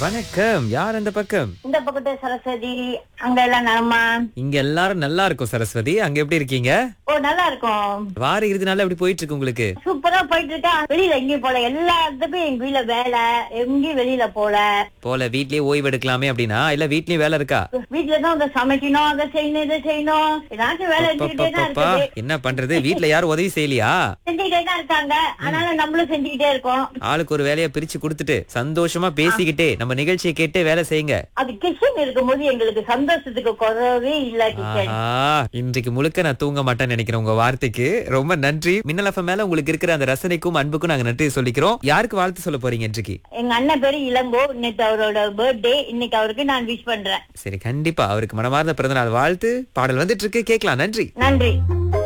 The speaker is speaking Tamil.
வணக்கம் யார் அந்த பக்கம் இந்த பக்கத்து சரஸ்வதி அங்க எல்லாம் நலமா இங்க எல்லாரும் நல்லா இருக்கும் சரஸ்வதி அங்க எப்படி இருக்கீங்க ஓ நல்லா இருக்கும் வார இறுதி நாள் எப்படி போயிட்டு இருக்கு உங்களுக்கு சூப்பரா போயிட்டு இருக்கா வெளியில எங்கேயும் போல எல்லா இடத்துக்கும் எங்க வீட்ல வேலை எங்கேயும் வெளியில போல போல வீட்லயே ஓய்வு எடுக்கலாமே அப்படின்னா இல்ல வீட்லயும் வேலை இருக்கா வீட்டுல தான் அங்க சமைக்கணும் அதை செய்யணும் இதை செய்யணும் ஏதாச்சும் வேலை இருந்துகிட்டே தான் அப்பப்பப்பா, இருக்குது என்ன பண்றது வீட்ல யாரும் உதவி செய்யலையா செஞ்சுக்கிட்டே தான் இருக்காங்க ஆனாலும் நம்மளும் செஞ்சுக்கிட்டே இருக்கோம் ஆளுக்கு ஒரு வேலையை பிரிச்சு கொடுத்துட்டு சந்தோஷமா பேசிக்கிட்டே நம்ம நிகழ்ச்சியை கேட்டே வேலை செய்யுங்க அது கிச்சன் இருக்கும்போது எங்களுக்கு சந்தோஷத்துக்கு குறவே இல்ல கிச்சன் ஆஹா, இன்றைக்கு முழுக்க நான் தூங்க மாட்டேன்னு நினைக்கிறேன் உங்க வார்த்தைக்கு ரொம்ப நன்றி மின்னல் எஃப்எம் மேல உங்களுக்கு இருக்கிற அந்த ரசனைக்கும் அன்புக்கும் நாங்க நன்றி சொல்லிக்கிறோம் யாருக்கு வாழ்த்து சொல்ல போறீங்க இன்றைக்கு எங்க அண்ணன் பேரு இளங்கோ இன்னைக்கு அவரோட பர்த்டே இன்னைக்கு அவருக்கு நான் விஷ் பண்றேன் சரி கண்டிப்பா அவருக்கு மனமார்ந்த பிறந்தநாள் வாழ்த்து பாடல் வந்துட்டு இருக்கு கேட்கலாம் நன்றி நன்றி